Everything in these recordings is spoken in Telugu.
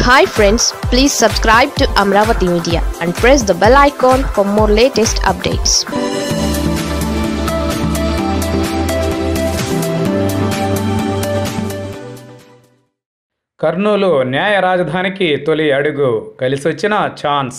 hi friends please subscribe to Amaravati media and press the bell icon for more latest updates Kurnool న్యాయ రాజధానికి తొలి అడుగు కలిసొచ్చిన ఛాన్స్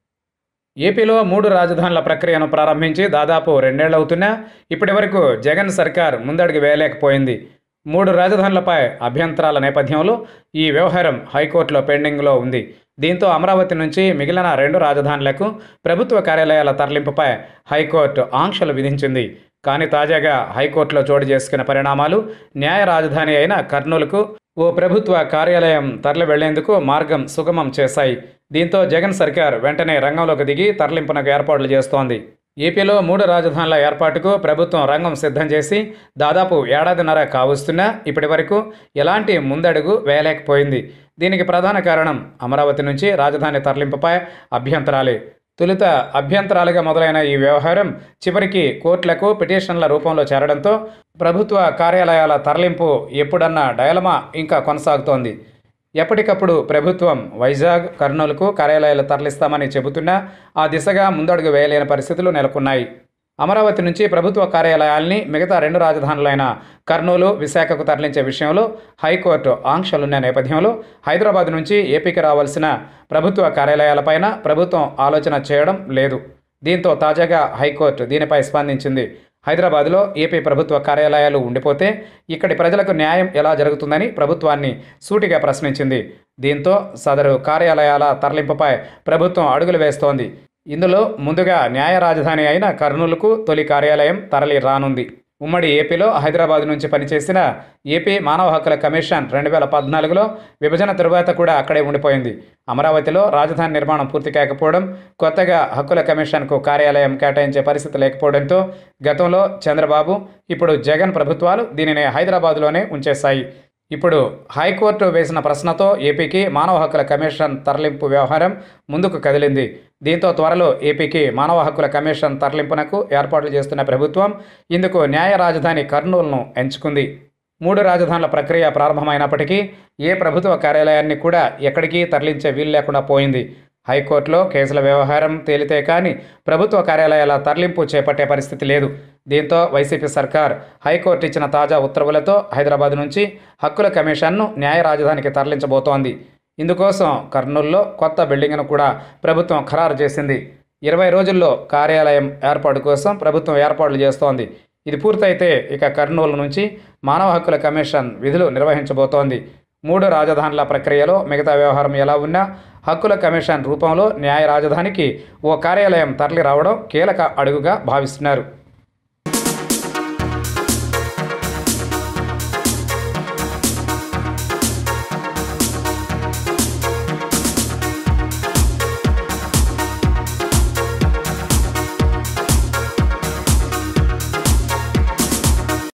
ఏపీలో మూడు రాజధానుల ప్రక్రియను ప్రారంభించి దాదాపు రెండేళ్లవుతున్నా ఇప్పటి వరకు జగన్ సర్కార్ ముందడుగు వేయలేకపోయింది మూడు రాజధానులపై అభ్యంతరాల నేపథ్యంలో ఈ వ్యవహారం హైకోర్టులో పెండింగ్లో ఉంది దీంతో అమరావతి నుంచి మిగిలిన రెండు రాజధానులకు ప్రభుత్వ కార్యాలయాల తరలింపుపై హైకోర్టు ఆంక్షలు విధించింది కానీ తాజాగా హైకోర్టులో చోటు చేసుకున్న పరిణామాలు న్యాయ రాజధాని అయిన కర్నూలుకు ఓ ప్రభుత్వ కార్యాలయం తరలి వెళ్లేందుకు మార్గం సుగమం చేశాయి దీంతో జగన్ సర్కార్ వెంటనే రంగంలోకి దిగి తరలింపునకు ఏర్పాట్లు చేస్తోంది ఏపీలో మూడు రాజధానుల ఏర్పాటుకు ప్రభుత్వం రంగం సిద్ధం చేసి దాదాపు ఏడాదిన్నర కావస్తున్నా ఇప్పటి వరకు ఎలాంటి ముందడుగు వేయలేకపోయింది దీనికి ప్రధాన కారణం అమరావతి నుంచి రాజధాని తరలింపుపై అభ్యంతరాలే తొలుత అభ్యంతరాలుగా మొదలైన ఈ వ్యవహారం చివరికి కోర్టులకు పిటిషన్ల రూపంలో చేరడంతో ప్రభుత్వ కార్యాలయాల తరలింపు ఎప్పుడన్న డయలమా ఇంకా కొనసాగుతోంది ఎప్పటికప్పుడు ప్రభుత్వం వైజాగ్ కర్నూలుకు కార్యాలయాలు తరలిస్తామని చెబుతున్నా ఆ దిశగా ముందడుగు వేయలేని పరిస్థితులు నెలకొన్నాయి అమరావతి నుంచి ప్రభుత్వ కార్యాలయాల్ని మిగతా రెండు రాజధానులైన కర్నూలు విశాఖకు తరలించే విషయంలో హైకోర్టు ఆంక్షలున్న నేపథ్యంలో హైదరాబాద్ నుంచి ఏపీకి రావాల్సిన ప్రభుత్వ కార్యాలయాలపైన ప్రభుత్వం ఆలోచన చేయడం లేదు దీంతో తాజాగా హైకోర్టు దీనిపై స్పందించింది హైదరాబాద్లో ఏపీ ప్రభుత్వ కార్యాలయాలు ఉండిపోతే ఇక్కడి ప్రజలకు న్యాయం ఎలా జరుగుతుందని ప్రభుత్వాన్ని సూటిగా ప్రశ్నించింది దీంతో సదరు కార్యాలయాల తరలింపుపై ప్రభుత్వం అడుగులు వేస్తోంది ఇందులో ముందుగా న్యాయ రాజధాని అయిన కర్నూలుకు తొలి కార్యాలయం తరలి రానుంది ఉమ్మడి ఏపీలో హైదరాబాద్ నుంచి పనిచేసిన ఏపీ మానవ హక్కుల కమిషన్ రెండు వేల పద్నాలుగులో విభజన తరువాత కూడా అక్కడే ఉండిపోయింది అమరావతిలో రాజధాని నిర్మాణం పూర్తి కాకపోవడం కొత్తగా హక్కుల కమిషన్కు కార్యాలయం కేటాయించే పరిస్థితి లేకపోవడంతో గతంలో చంద్రబాబు ఇప్పుడు జగన్ ప్రభుత్వాలు దీనిని హైదరాబాద్లోనే ఉంచేశాయి ఇప్పుడు హైకోర్టు వేసిన ప్రశ్నతో ఏపీకి మానవ హక్కుల కమిషన్ తరలింపు వ్యవహారం ముందుకు కదిలింది దీంతో త్వరలో ఏపీకి మానవ హక్కుల కమిషన్ తరలింపునకు ఏర్పాట్లు చేస్తున్న ప్రభుత్వం ఇందుకు న్యాయ రాజధాని కర్నూలును ఎంచుకుంది మూడు రాజధానుల ప్రక్రియ ప్రారంభమైనప్పటికీ ఏ ప్రభుత్వ కార్యాలయాన్ని కూడా ఎక్కడికి తరలించే వీలు లేకుండా పోయింది హైకోర్టులో కేసుల వ్యవహారం తేలితే కానీ ప్రభుత్వ కార్యాలయాల తరలింపు చేపట్టే పరిస్థితి లేదు దీంతో వైసీపీ సర్కార్ హైకోర్టు ఇచ్చిన తాజా ఉత్తర్వులతో హైదరాబాద్ నుంచి హక్కుల కమిషన్ను న్యాయ రాజధానికి తరలించబోతోంది ఇందుకోసం కర్నూలులో కొత్త బిల్డింగ్ను కూడా ప్రభుత్వం ఖరారు చేసింది ఇరవై రోజుల్లో కార్యాలయం ఏర్పాటు కోసం ప్రభుత్వం ఏర్పాట్లు చేస్తోంది ఇది పూర్తయితే ఇక కర్నూలు నుంచి మానవ హక్కుల కమిషన్ విధులు నిర్వహించబోతోంది మూడు రాజధానుల ప్రక్రియలో మిగతా వ్యవహారం ఎలా ఉన్నా హక్కుల కమిషన్ రూపంలో న్యాయ రాజధానికి ఓ కార్యాలయం తరలి రావడం కీలక అడుగుగా భావిస్తున్నారు